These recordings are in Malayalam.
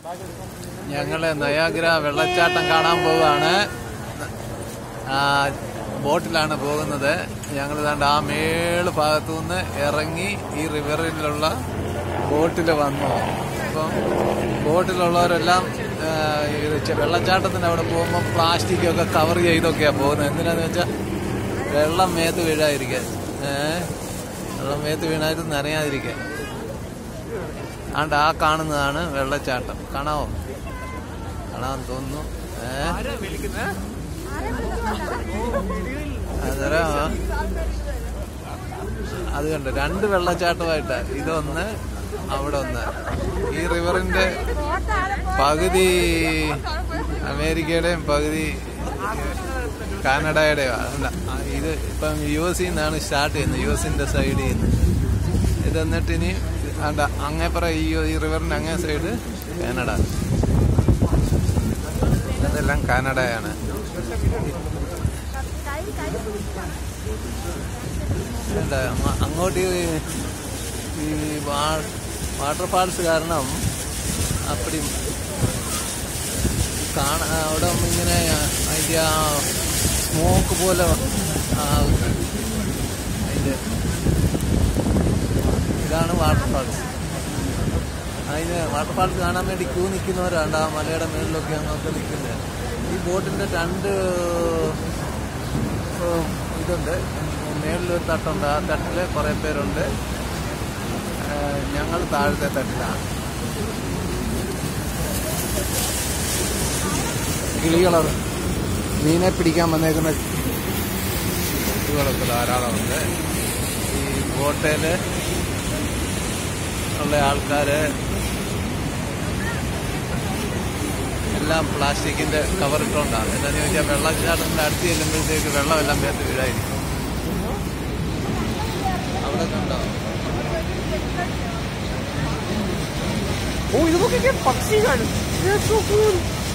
ഞങ്ങള് നയാഗ്ര വെള്ളച്ചാട്ടം കാണാൻ പോവുകയാണ് ആ, ബോട്ടിലാണ് പോകുന്നത് ഞങ്ങൾ ദാണ്ട് ആ മേള് ഭാഗത്തു നിന്ന് ഇറങ്ങി ഈ റിവറിലുള്ള ബോട്ടിൽ വന്നു അപ്പം ബോട്ടിലുള്ളവരെല്ലാം ആ, ഇത് ചെ- വെള്ളച്ചാട്ടത്തിന് അവിടെ പോകുമ്പോൾ പ്ലാസ്റ്റിക് ഒക്കെ കവർ ചെയ്തൊക്കെയാണ് പോകുന്നത് എന്തിനാന്ന് വെച്ചാൽ വെള്ളം മേത്ത് വീഴാതിരിക്കാൻ ഏഹ് വെള്ളം മേത്ത് വീണായിട്ട് നനയാതിരിക്കാൻ ആണ്ട് ആ കാണുന്നതാണ് വെള്ളച്ചാട്ടം കാണാവോ കാണാൻ തോന്നുന്നു ഏഹ് അന്നേരം അത് കണ്ട് രണ്ട് വെള്ളച്ചാട്ടമായിട്ട് ഇതൊന്ന് അവിടെ ഒന്ന് ഈ റിവറിന്റെ പകുതി അമേരിക്കയുടെയും പകുതി കാനഡയുടെയും അല്ല ഇത് ഇപ്പം യു എസ് നിന്നാണ് സ്റ്റാർട്ട് ചെയ്യുന്നത് യു എസിന്റെ സൈഡിൽ നിന്ന് ഇത് എന്നിട്ട് ഇനി അണ്ട അങ്ങേപ്പുറ ഈ ഈ റിവറിന്റെ അങ്ങേ സൈഡ് കാനഡ അതെല്ലാം കാനഡയാണ് വേണ്ട, അങ്ങ- അങ്ങോട്ട് ഈ ഈ വാ- വാട്ടർ ഫാൾസ് കാരണം അപ്പടി കാണാ അവിടെ ഇങ്ങനെ അതിൻ്റെ ആ സ്മോക്ക് പോലെ ആ അതിൻ്റെ ഇതാണ് വാട്ടർ ഫാൾസ് അതിന് വാട്ടർ ഫാൾസ് കാണാൻ വേണ്ടി ക്യൂ നിൽക്കുന്നവരാണ്ട് ആ മലയുടെ മുകളിലൊക്കെ അങ്ങോട്ട് നിൽക്കുന്നത് ഈ ബോട്ടിൻ്റെ രണ്ട് ഉം, ഇതുണ്ട് മേളിലൊരു തട്ടുണ്ട് ആ തട്ടിൽ കുറേ പേരുണ്ട് ഏഹ്, ഞങ്ങൾ താഴത്തെ തട്ടിലാണ് കിളികളർ മീനെ പിടിക്കാൻ വന്നേക്കുന്ന കുട്ടികളൊക്കെ ധാരാളമുണ്ട് ഈ ബോട്ടേല് ഉള്ള ആൾക്കാര് എല്ലാം പ്ലാസ്റ്റിക്കിന്റെ കവർ ഇട്ടുകൊണ്ടാണ് എന്താണെന്ന് ചോദിച്ചാൽ വെള്ളച്ചാട്ടത്തിന്റെ അടുത്ത് ചെല്ലുമ്പോഴത്തേക്ക് വെള്ളമെല്ലാം വേർത്ത് വീഴായിരിക്കും അവിടെ കണ്ടോ ഓ ഇത് നോക്കിക്കേ പക്ഷികൾ That's so cool.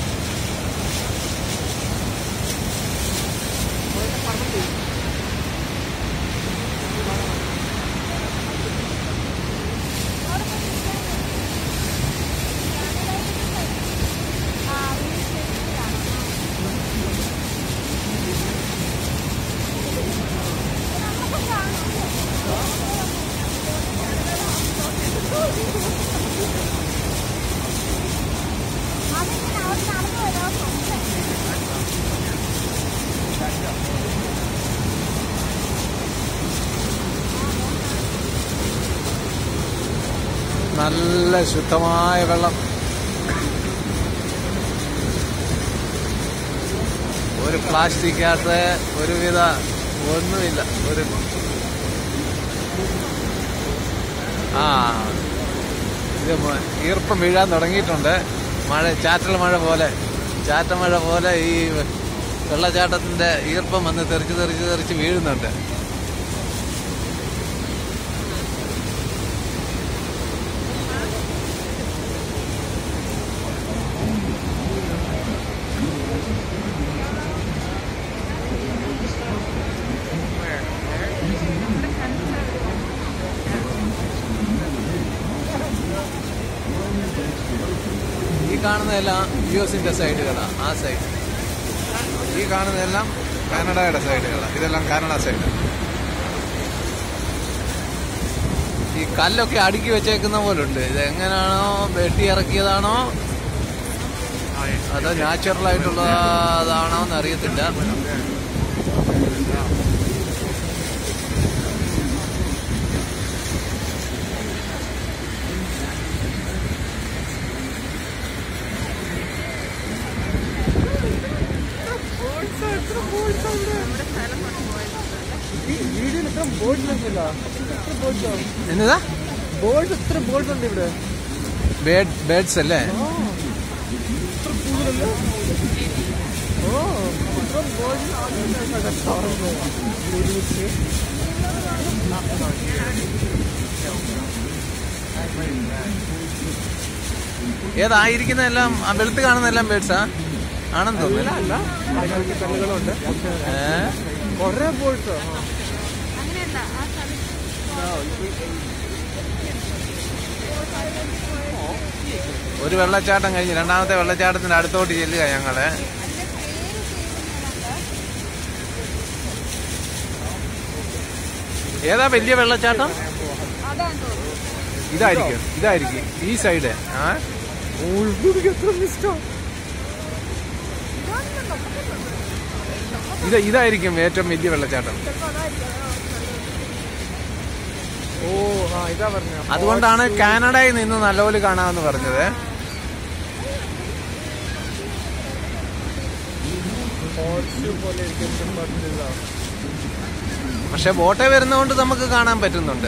നല്ല ശുദ്ധമായ വെള്ളം ഒരു പ്ലാസ്റ്റിക്കകത്ത് ഒരുവിധ ഒന്നുമില്ല ഒരു ആ ഇത് മ- ഈർപ്പം വീഴാൻ തുടങ്ങിയിട്ടുണ്ട് മഴ ചാറ്റൽ മഴ പോലെ ചാറ്റ മഴ പോലെ ഈ വെള്ളച്ചാട്ടത്തിന്റെ ഈർപ്പം വന്ന് തെറിച്ച് തെറിച്ച് തെറിച്ച് വീഴുന്നുണ്ട് ഈ കാണുന്നതെല്ലാം യു എസിന്റെ സൈഡുകളാണ് ആ സൈഡ് ഈ കാണുന്നതെല്ലാം കാനഡയുടെ സൈഡുകളാണ് ഇതെല്ലാം കാനഡ സൈഡ് ഈ കല്ലൊക്കെ അടുക്കി വെച്ചേക്കുന്ന പോലുണ്ട് ഇത് എങ്ങനെയാണോ വെട്ടി ഇറക്കിയതാണോ അതോ നാച്ചുറൽ ആയിട്ടുള്ളതാണോ എന്ന് അറിയത്തില്ല ഈ വീഡിയോയിൽ ഇത്ര ബോർഡ്സ് ഒന്നുമില്ല എത്ര ബോർഡ്സ് എന്നതാ ബോർഡ്സ് എത്ര ബോർഡ്സ് ഉണ്ട് ഇവിടെ ബേഡ് ബേഡ്സ് അല്ലേ ആ ഇത്ര കൂടുതലല്ലോ ഓ ഇത്ര ബോർഡ്സ് ഏതായിരിക്കുന്നതെല്ലാം ആ വെളുത്ത് കാണുന്നതെല്ലാം ബേഡ്സാ ആണെന്ന് തോന്നുന്നു അല്ല അതിനകത്ത് കല്ലുകളുണ്ട് ഏഹ് കുറെ ബോർഡ്സ് ഒരു വെള്ളച്ചാട്ടം കഴിഞ്ഞ് രണ്ടാമത്തെ വെള്ളച്ചാട്ടത്തിന്റെ അടുത്തോട്ട് ചെല്ലുക ഞങ്ങള് ഏതാ വലിയ വെള്ളച്ചാട്ടം ഇതായിരിക്കും ഇതായിരിക്കും ഈ സൈഡ് ആ ഓ ഇത് എനിക്ക് എത്ര ഇഷ്ടം ഇത് ഇതായിരിക്കും ഏറ്റവും വലിയ വെള്ളച്ചാട്ടം ഓ ആ ഇതാ പറഞ്ഞ അതുകൊണ്ടാണ് കാനഡയിൽ നിന്ന് നല്ലപോലെ കാണാമെന്ന് പറഞ്ഞത് പോലെ ഇരിക്കും പറഞ്ഞില്ല പക്ഷെ ബോട്ടെ വരുന്നതുകൊണ്ട് നമുക്ക് കാണാൻ പറ്റുന്നുണ്ട്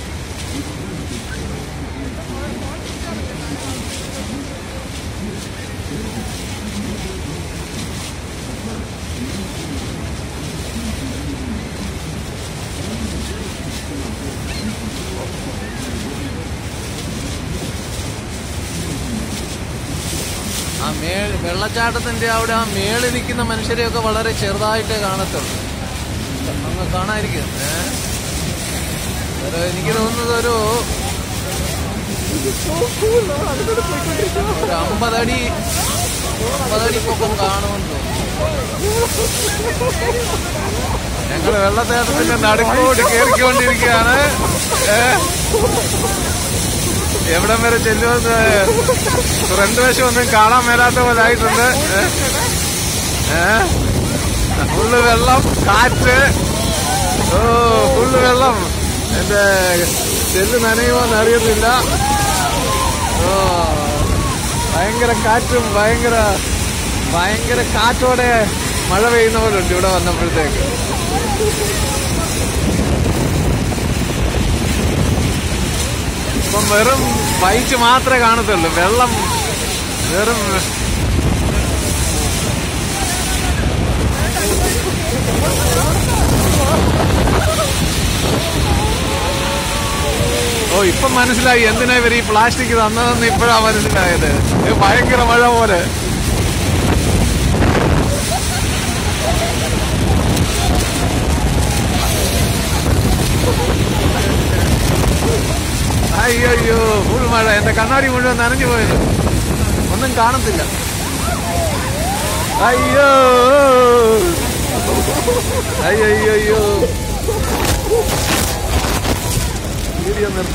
ആ മേൾ വെള്ളച്ചാട്ടത്തിന്റെ അവിടെ ആ മേളിൽ നിൽക്കുന്ന മനുഷ്യരെയൊക്കെ വളരെ ചെറുതായിട്ടേ കാണത്തുള്ളൂ അങ്ങ് കാണാതിരിക്കും ഏ? ഒരു എനിക്ക് തോന്നുന്നത് ഒരു അതിനോട് പോയിക്കൊണ്ടിരിക്കുന്നു ഒരു അമ്പതടി അമ്പതടി പൊക്കം കാണുമെന്ന് തോന്നുന്നു ഞങ്ങൾ വെള്ളച്ചാട്ടത്തിന്റെ നടുക്കോട്ട് കയറിക്കൊണ്ടിരിക്കുകയാണ് ഏ? എവിടം വരെ ചെല്ലുമെന്ന് ഫ്രണ്ട് വശം ഒന്നും കാണാൻ മേലാത്ത പോലെ ആയിട്ടുണ്ട് ഏ? ഏ? ഫുള്ള് വെള്ളം കാറ്റ് ഓ ഫുള്ള് വെള്ളം എന്റെ ചെല്ല് നനയുമോന്ന് അറിയുന്നില്ല ഓ ഭയങ്കര കാറ്റും ഭയങ്കര ഭയങ്കര കാറ്റോടെ മഴ പെയ്യുന്ന പോലെ ഉണ്ട് ഇവിടെ വന്നപ്പോഴത്തേക്ക് ഇപ്പം വെറും വൈറ്റ് മാത്രമേ കാണത്തുള്ളൂ വെള്ളം വെറും ഓ ഇപ്പം മനസ്സിലായി എന്തിനാ ഇവർ ഈ പ്ലാസ്റ്റിക് തന്നതെന്ന് ഇപ്പോഴാ മനസ്സിലായത് ഇത് ഭയങ്കര മഴ പോലെ അയ്യോ അയ്യോ ഫുൾ മഴ എന്റെ കണ്ണാടി മുഴുവൻ നനഞ്ഞു പോയത് ഒന്നും കാണത്തില്ല അയ്യോ അയ്യോ അയ്യോ അയ്യോ വീഡിയോ നിർത്തി